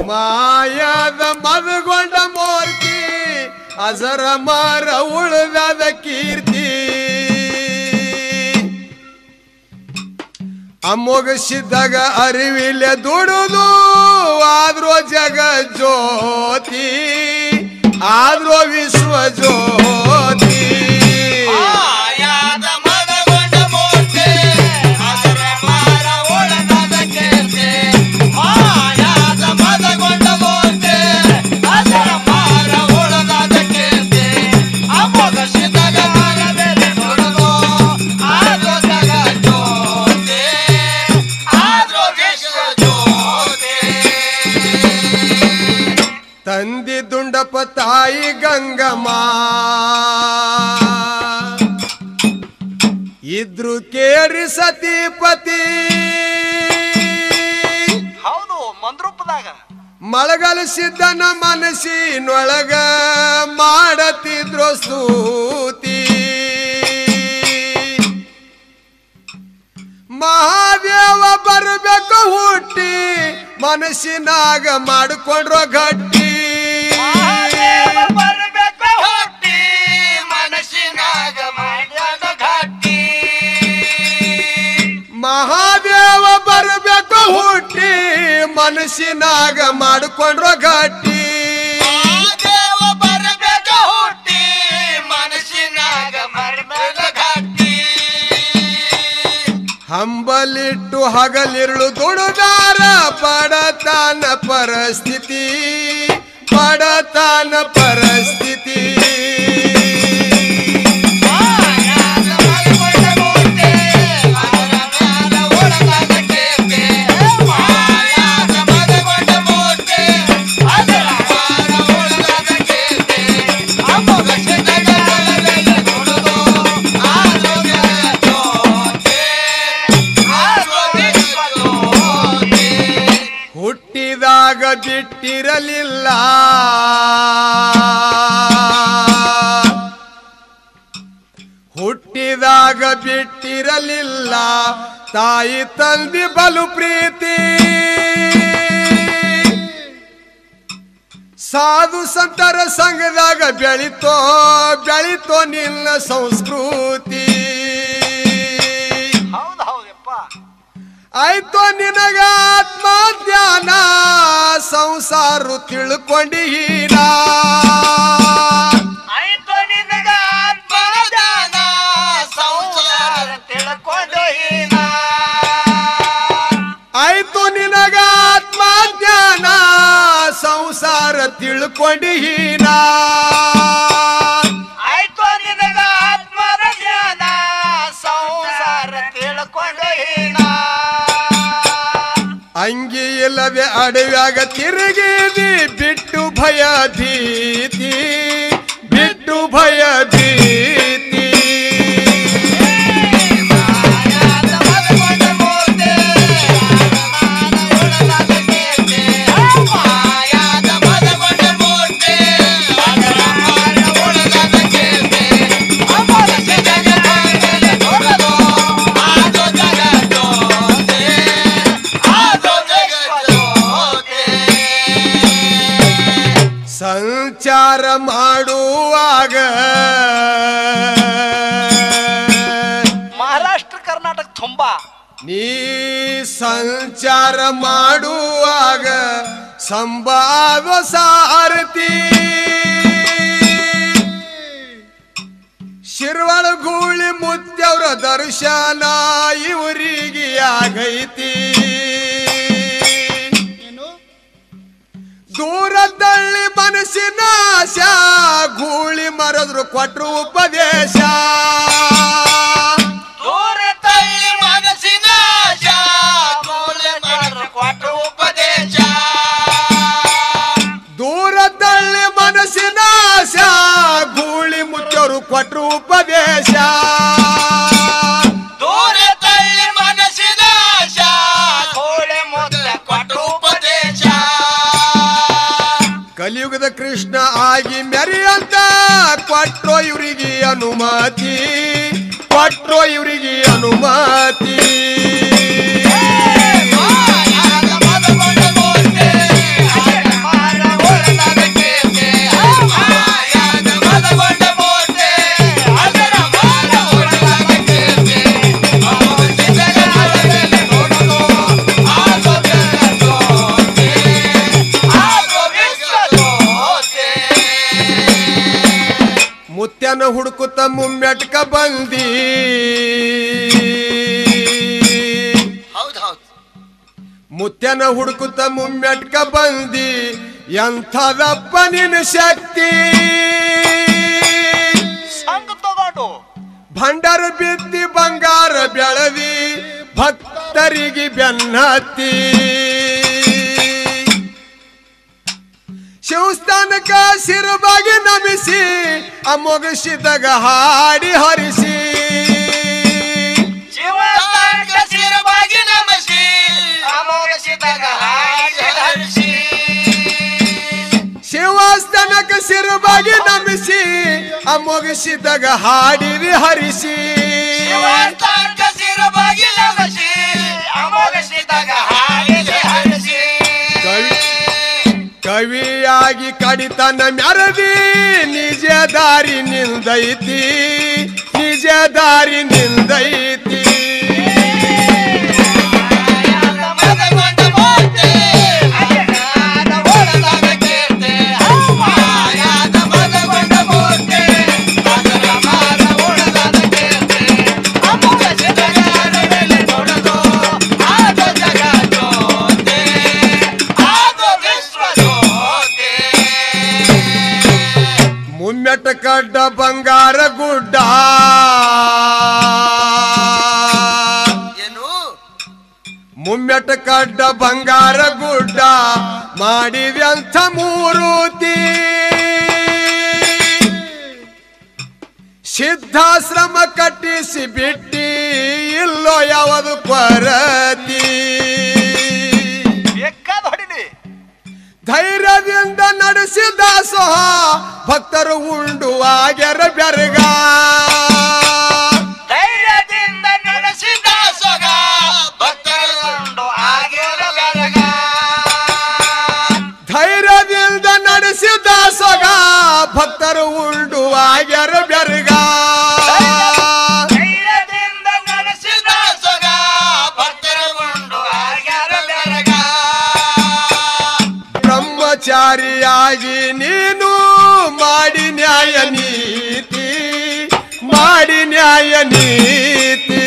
ಮಾಯದ ಮದಗೊಂಡ ಮೂರ್ತಿ ಅಸರ ಮಾರ ಉಳಿದಾದ ಕೀರ್ತಿ ಅಮ್ಮೊಗಸಿದ್ದಾಗ ಅರಿವಿಲ್ಲ ದುಡುದು ಆದ್ರೋ ಜಗ ಜ್ಯೋತಿ ಆದ್ರೋ ವಿಶ್ವ ಜ್ಯೋತಿ ಮಾಯಾದ ಮದಗೊಂಡ ಮೂರ್ತಿ ಅದರ ಮಾರ ಒಳಗಾದ ಕೀರ್ತಿ ಮಾಯಾದ ಮದಗೊಂಡ ಮೂರ್ತಿ ಅದರ ಮಾರ ಒಳಗಾದ ಕೀರ್ತಿ ಅಮೋಘ ಸಿದ್ಧಗ ಮರದಲ್ಲಿ ನುಡಿದು ಆದ್ರೋ ಜಗ ಜ್ಯೋತಿ ಆದ್ರೋ ವಿಶ್ವ ಜ್ಯೋತಿ ತಂದಿ ದುಂಡಪ್ಪ ತಾಯಿ ಗಂಗಮ್ಮ ಇದ್ರು ಕೇರಿ ಸತಿಪತಿ ಹೌದು ಮಂದ್ರೂಪದಾಗ ಮಳಗಲ ಸಿದ್ಧನ ಮನಸ್ಸಿನೊಳಗ ಮಾಡತಿದ್ರು ಸ್ತೂತಿ ಮಹಾದೇವ ಬರಬೇಕು ಹುಟ್ಟಿ ಮನಸ್ಸಿನಾಗ ಮಾಡಿಕೊಂಡ್ರೋ ಗಟ್ಟಿ ಮಹಾದೇವ ಬರ್ಬೇಕು ಹುಟ್ಟಿ ಮನಸ್ಸಿನಾಗ ಮಾಡ್ಯಾನ ಗಟ್ಟಿ ಮಹಾದೇವ ಬರಬೇಕು ಹುಟ್ಟಿ ಮನಸ್ಸಿನಾಗ ಮಾಡಿಕೊಂಡ್ರೋ ಗಟ್ಟಿ ಮಹಾದೇವ ಬರ್ಬೇಕು ಹುಟ್ಟಿ ಮನಸ್ಸಿನಾಗ ಮರ್ಮೇಲ ಗಟ್ಟಿ ಹಂಬಲಿಟ್ಟು ಹಗಲಿರುಳು ದುಡುದಾರ ಬಡತನ ಪರಿಸ್ಥಿತಿ ಬಡತನ ಪರಿಸ್ಥಿತಿ ಮಾಯಾದ ಮರಗೊಂಡ ಮೂರ್ತಿ, ಅದರ ಮ್ಯಾಲ ಒಳಗಾದ ಕೀರ್ತಿ. ಮಾಯಾದ ಮರಗೊಂಡ ಮೂರ್ತಿ, ಅದರ ಮ್ಯಾಲ ಒಳಗಾದ ಕೀರ್ತಿ. ಅಮೋಘ ಸಿದ್ಧಗಣದಲ್ಲಿ ನುಡಿದು ಆರೋಗ್ಯ ಜ್ಯೋತಿ, ಆರೋಗ್ಯ ಜ್ಯೋತಿ. ಹುಟ್ಟಿದಾಗ ಬಿಟ್ಟಿರಲಿಲ್ಲ ಹುಟ್ಟಿದಾಗ ಬಿಟ್ಟಿರಲಿಲ್ಲ ತಾಯಿ ತಂದಿ ಬಲು ಪ್ರೀತಿ ಸಾಧು ಸಂತರ ಸಂಘದಾಗ ಬೆಳಿತೋ ಬೆಳಿತೋ ನಿನ್ನ ಸಂಸ್ಕೃತಿ ಹೌದು ಹೌದಪ್ಪ ಆಯ್ತು ನಿನಗ ಆತ್ಮ ಧ್ಯಾನ ಸಂಸಾರ ತಿಳ್ಕೊಂಡಿನ ಆಯ್ತು ನಿನಗ ಆತ್ಮದಾನ ಸಂಸಾರ ತಿಳ್ಕೊಂಡು ಹೀನ ಆಯ್ತು ನಿನಗ ಆತ್ಮ ಜ್ಞಾನ ಸಂಸಾರ ತಿಳ್ಕೊಂಡಿನ ಆಯ್ತು ನಿನಗ ಆತ್ಮದ ಜ್ಞಾನ ಸಂಸಾರ ತಿಳ್ಕೊಂಡು ಹೀನ ಅಂಗಿ ಇಲ್ಲದೆ ಅಡವ್ಯಾಗ ತಿರುಗಿದಿ ಬಿಟ್ಟು ಭಯ ಭೀತಿ ಬಿಟ್ಟು ಭಯ ಭೀತಿ ಮಾಯಾದ ಮರಗೊಂಡ ಮೂರ್ತಿ, ಅರಮಾನ ಒಳಗಾದ ಕೀರ್ತಿ. ಮಾಯಾದ ಮರಗೊಂಡ ಮೂರ್ತಿ, ಅರಮಾನ ಒಳಗಾದ ಕೀರ್ತಿ. ಅಮರ ಸಿದ್ಧಗಣದಲ್ಲಿ ನುಡಿದು ಆದೋ ಜಗ ಜ್ಯೋತಿ, ಆದೋ ಜಗ ಜ್ಯೋತಿ. ಸಂಚಾರ ಮಾಡುವಾಗ ಮಹಾರಾಷ್ಟ್ರ ಕರ್ನಾಟಕ ತುಂಬಾ ನೀ ಸಂಚಾರ ಮಾಡುವಾಗ ಸಂಭಾವ ಸಾರಥಿ ಶಿರ್ವಳ ಗೂಳಿ ಮುತ್ಯವ್ರ ದರ್ಶನ ಇವರಿಗೆ ಆಗೈತಿ ದೂರ ತಳ್ಳಿ ಮನಸ್ಸಿನ ಆಶಾ ಗೂಳಿ ಮರದ್ರು ಕೊಟ್ರು ಉಪದೇಶ ದೂರ ತಳ್ಳಿ ಮನಸ್ಸಿನ ಆಶಾ, ಮೂಲೆ ಮಾಡ್ರು ಕೊಟ್ರು ಉಪದೇಶ ದೂರ ತಳ್ಳಿ ಮನಸ್ಸಿನ ಆಶಾ ಗೂಳಿ ಮುಚ್ಚರು ಕೊಟ್ರು ಉಪದೇಶ ದೂರ ತಳ್ಳಿ ಮನಸ್ಸಿನ ಆಶಾ, ಕೋಳೆ ಮೊದಲ ಕೊಟ್ರು ಉಪದೇಶ ಕಲಿಯುಗದ ಕೃಷ್ಣ ಆಗಿ ಮೆರಿಯಂತ ಕೊಟ್ರೋ ಇವರಿಗೆ ಅನುಮತಿ ಕೊಟ್ರೋ ಇವರಿಗೆ ಅನುಮತಿ ಮಾಯಾದ ಮದಗೊಂಡ ಮೂರ್ತಿ, ಅರಮಾನ ಮುತ್ಯನ ಹುಡುಕುತ್ತ ಮುಮ್ಮೆಟ್ಕ ಬಂದಿ ಎಂಥದಪ್ಪ ನಿನ್ನ ಶಕ್ತಿ ಸಂಘ ತಗೊಂಡು ಭಂಡಾರ ಬಿತ್ತಿ ಬಂಗಾರ ಬೆಳದಿ ಭಕ್ತರಿಗೆ ಬೆನ್ನತ್ತಿ ಶಿವಸ್ಥಾನಕ ಸಿರುಬಾಗಿ ನಮಿಸಿ ಅಮೊಗಸಿದಾಗ ಹಾಡಿ ಹರಿಸಿ ಜೀವಸ್ಥಾನಕ ಶಿರವಾಗಿ ನಮಸಿ ಅಮೋಘಸಿದಾಗ ಹಾಡಿ ಹರಿಸಿ ಶಿವಸ್ಥಾನಕ ಸಿರುಬಾಗಿ ನಮಿಸಿ ಅಮೊಗಸಿದಾಗ ಹಾಡಿರಿ ಹರಿಸಿ ಜೀವಸ್ಥಾನಕ ಶಿರವಾಗಿ ನಮಸಿ ಅಮೋಘಸಿದಾಗ ಹಾಡಿ ಹರಿಸಿ ಕವಿ ಕವಿಯಾಗಿ ಕಡಿತನ ಮೆರದಿ ನಿಜ ದಾರಿ ನಿಂದೈತಿ ನಿಜ ದಾರಿ ನಿಂದೈತಿ ಮದಗೊಂಡ ಮೋತೆ ಅಯ್ಯನಾದ ಓಡದಾಗ ಕೇಳ್ತೆ ಮಾಯಾದ ಮದಗೊಂಡ ಮೋತೆ ಅದರ ಮಾದ ಓಡದಾಗ ಕೇಳ್ತೆ ಅಮುಕ ಸಿದಗಾರ ಮೇಲೆ ತೊಡದು ಆದೋ ಜಗ ಜೋತೆ ಆದೋ ವಿಶ್ವ ಜೋತೆ ಮುಮ್ಮೆಟ ಕಡ್ಡ ಬಂಗಾರ ಗುಡ್ಡ ಏನು ಮುಮ್ಮೆಟ ಕಡ್ಡ ಬಂಗಾರ ಗುಡ್ಡ ಮಾಡಿದ್ಯಂಥ ಮೂರುತಿ ಸಿದ್ಧಾಶ್ರಮ ಕಟ್ಟಿಸಿ ಬಿಟ್ಟಿ ಇಲ್ಲೋ ಯಾವುದು ಕೊರತಿ ಬೇಕಾದ ಹೊಡಿಲಿ ಧೈರ್ಯದಿಂದ ನಡೆಸಿದ ಸಹ ಭಕ್ತರು ಉಂಡು ಆಗ್ಯರ ಬೆರಗ ಧೈರ್ಯದಿಂದ ನಡೆಸಿದ ಸೊಗ ಭಕ್ತರುಂಡು ಆಗಿರ ಬೆರಗ ಧೈರ್ಯದಿಂದ ನಡೆಸಿದ ಸೊಗ ಭಕ್ತರು ಉಂಡು ಆಗ್ಯರ ಬೆರಗ ಧೈರ್ಯದಿಂದ ನಡೆಸಿದ ಸೊಗ ಭಕ್ತರುಂಡು ಆಗಿರ ಬೆರಗ ಬ್ರಹ್ಮಚಾರಿಯಾಗಿ ನೀನು ಮಾಡಿ ನ್ಯಾಯ ನೀತಿ ಮಾಡಿ ನ್ಯಾಯ ನೀತಿ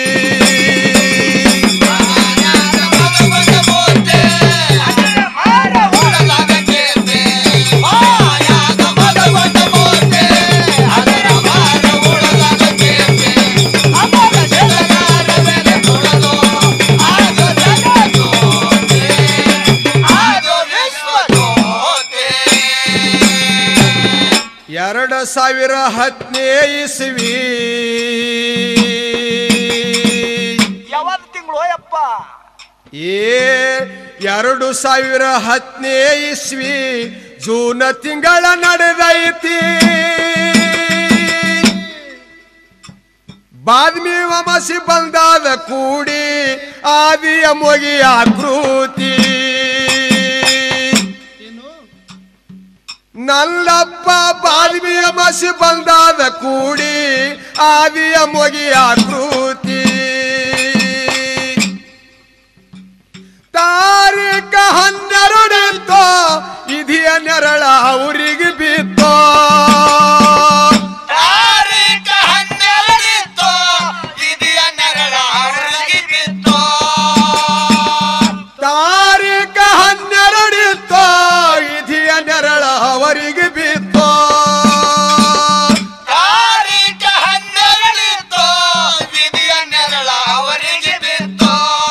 ಮಾಯಾದ ಮದಗೊಂಡ ಮೋತೆ ಅದರ ಮಾರ ಓಡಲಾಗ ಕೇಳ್ತೆ ಮಾಯಾದ ಮದಗೊಂಡ ಮೋತೆ ಅದರ ಮಾರ ಓಡಲಾಗ ಕೇಳ್ತೆ ಅಮೋಘ ಸೆಲಗಾರ ಮೇಲೆ ಕೊಡಲು ಆಗ ಜಗ ಜೋತೆ ಆಗ ವಿಶ್ವ ಜೋತೆ ಎರಡು ಸಾವಿರ ಹತ್ತನೇ ಇಸ್ವಿ ಯಾವತ್ತು ತಿಂಗಳು ಯಪ್ಪ ಏ ಎರಡು ಸಾವಿರ ಹತ್ತನೇ ಇಸ್ವಿ ಜೂನ್ ತಿಂಗಳ ನಡೆದೈತಿ ಬಾದ್ಮಿ ವಮಸಿ ಬಂದಾದ ಕೂಡಿ ಆದಿಯ ಮೊಗಿ ಆಕೃತಿ ನಲ್ಲಪ್ಪ ಬಾದ್ಮಿಯ ಮಸಿ ಬಂದಾದ ಕೂಡಿ ಆದಿಯ ಮೊಗಿ ಆಕೃತಿ ತಾರೀಕ ಹನ್ನೆರಡಿತ್ತೋ ಇದಿಯ ನೆರಳ ಅವರಿಗೆ ಬಿತ್ತೋ ತಾರೀಖ ಹನ್ನೆರಡಿತ್ತು ಇದೆಯ ನೆರಳ ಅವರಿಗೆ ಬಿತ್ತು ತಾರೀಕ ಹನ್ನೆರಡಿತ್ತೋ ಇದಿಯ ನೆರಳ ಅವರಿಗೆ ಬಿತ್ತೋ ತಾರೀಖ ಹನ್ನೆರಡಿತ್ತು ವಿಧಿಯ ನೆರಳ ಅವರಿಗೆ ಬಿತ್ತು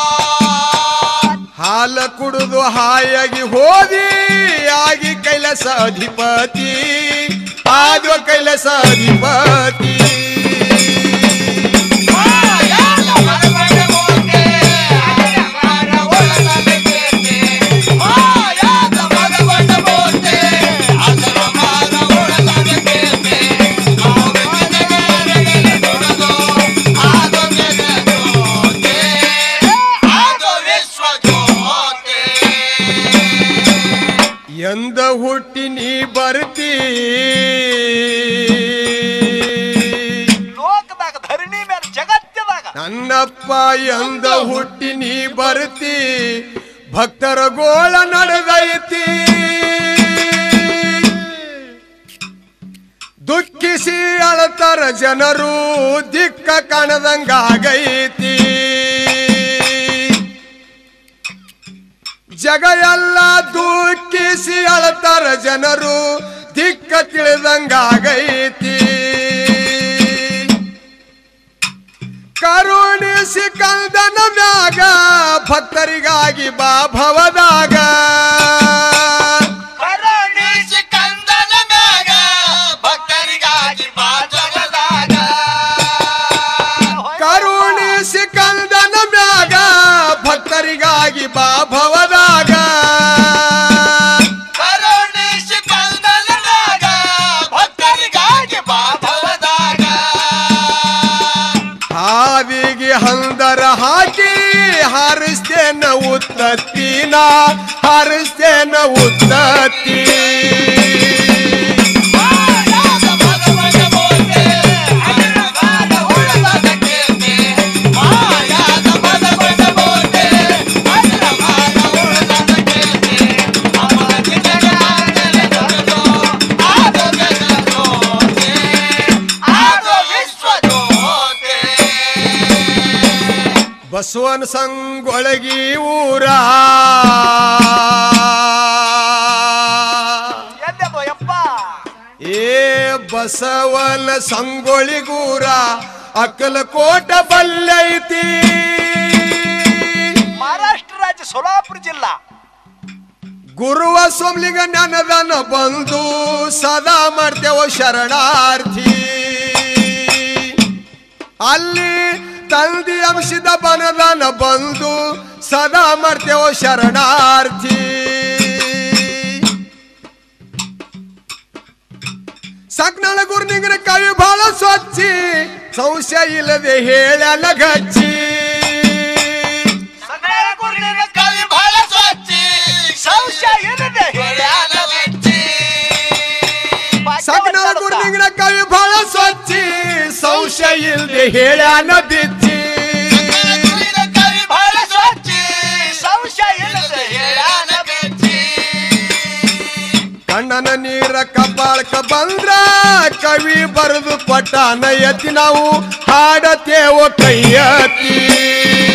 ಹಾಲ ಕುಡಿದು ಹಾಯಾಗಿ ಹೋದಿ ಆಗಿ ಕೈಲಾಸ ಅಧಿಪತಿ ಆದ್ವ ಕೈಲಾಸ ಅಧಿಪತಿ ಮಾಯಾದ ಮರಮರ ಮೋತೆ, ಅದರ ಮಾರ ಒಳಗದ ಕೇತೆ. ಮಾಯಾದ ಮರಮರ ಮೋತೆ, ಅದರ ಮಾರ ಒಳಗದ ಕೇತೆ. ಆಗ ಜಗದಗರಗಲ ತೊಡದು, ಆಗ ಜಗಜ್ಯೋತೆ, ಆಗ ವಿಶ್ವ ಜ್ಯೋತೆ. ಎಂದ ಹುಟ್ಟಿ ನೀ ಬರ್ತಿ ಲೋಕದಾಗ ಧರಣಿ ಮೇಲೆ ಜಗತ್ತದಾಗ ನನ್ನಪ್ಪ ಎಂದ ಹುಟ್ಟಿ ನೀ ಬರ್ತಿ ಭಕ್ತರ ಗೋಳ ನಡೆದೈತಿ ದುಃಖಿಸಿ ಅಳತರ ಜನರು ದಿಕ್ಕ ಕಾಣದಂಗಾಗೈತಿ ಜಗ ಎಲ್ಲ ದುಃಖಿಸಿ ಅಳತಾರ ಜನರು ದಿಕ್ಕ ತಿಳಿದಂಗಾಗೈತಿ ಕರುಣಿಸಿ ಕಂದನ ಮ್ಯಾಗ ಭಕ್ತರಿಗಾಗಿ ಬಾ ಭವದಾಗ ಕರುಣಿಸಿ ಕಂದನ ಮ್ಯಾಗ ಭಕ್ತರಿಗಾಗಿ ಬಾ ಜಗದಾಗ ಕರುಣಿಸಿ ಕಂದನ ಮ್ಯಾಗ ಭಕ್ತರಿಗಾಗಿ ಬಾ ಭವದಾಗ ಕರುಣಿಸಿ ಕಂದನ ಮ್ಯಾಗ ಭಕ್ತರಿಗಾಗಿ ಬಾ ಭವದಾಗ ಹಾವಿಗೆ ಹಂದರ ಹಾಕಿ ಹಾರಿಸ್ತೇನ ಉತ್ತತ್ತಿನ ಹಾರಿಸ್ತೇನ ಉತ್ತತ್ತಿ ಮಾಯಾದ ಭಗವನ ಮೂರ್ತಿ, ಅದರ ಬಾಲ ಉಳದ ಕೀರ್ತಿ. ಮಾಯಾದ ಭಗವನ ಮೂರ್ತಿ, ಅದರ ಬಾಲ ಉಳದ ಕೀರ್ತಿ. ಅಮರ ಜಗತ್ತಿನ ದೊರೆತು, ಆದು ಜಗಜ್ಯೋತಿ, ಆದು ವಿಶ್ವಜ್ಯೋತಿ. ಬಸವನ ಸಂಗೊಳಗಿ ಊರ ಎದ್ದೆಬ್ಬೋ ಯಪ್ಪ ಏ ಬಸವನ ಸಂಗೊಳಿಗೂರ ಅಕ್ಕಲಕೋಟ ಬಲ್ಲೈತಿ ಮಹಾರಾಷ್ಟ್ರ ರಾಜ್ಯ ಸೋಲಾಪುರ ಜಿಲ್ಲಾ ಗುರುವ ಸೋಮ್ಲಿಗ ನೆನದನ ಬಂದು ಸದಾ ಮಾಡ್ತೇವ ಶರಣಾರ್ಥಿ ಅಲ್ಲಿ ತಂದಿ ಅಂಶದ ಬನದನ ಬಂದು ಸದಾ ಮಾಡ್ತೇವ ಶರಣಾರ್ಥಿ ಸಕ್ನಳ ಗುರ್ನಿಂಗ್ರ ಕವಿ ಬಹಳ ಸ್ವಚ್ಛಿ ಸಂಶಯ ಇಲ್ಲದೆ ಹೇಳಲ ಗಚ್ಚಿ ಸಕಲ ಗುರುವಿನ ಕವಿ ಬಹಳ ಸ್ವಚ್ಛಿ ಸಂಶಯ ಇಲ್ಲದೆ ಹೇಳ್ಯಾನ ಮೆಚ್ಚಿ. ಸಕ್ನಳ ಗುರ್ನಿಂಗ್ರ ಕವಿ ಬಹಳ ಸ್ವಚ್ಛಿ ಸಂಶಯ ಇಲ್ಲದೆ ಹೇಳನ ಬಿಚ್ಚಿ ಸಕಲ ಗುರುವಿನ ಕವಿ ಬಹಳ ಸ್ವಚ್ಛಿ ಸಂಶಯ ಇಲ್ಲದೆ ಹೇಳ್ಯಾನ ಮೆಚ್ಚಿ. ಕಣ್ಣನ ನೀರ ಕಪಾಳಕ ಬಂದ್ರ ಕವಿ ಬರೆದು ಪಟ್ಟಾನ ಎತ್ತಿ ನಾವು ಹಾಡತೇವ ಕೈಯತ್ತಿ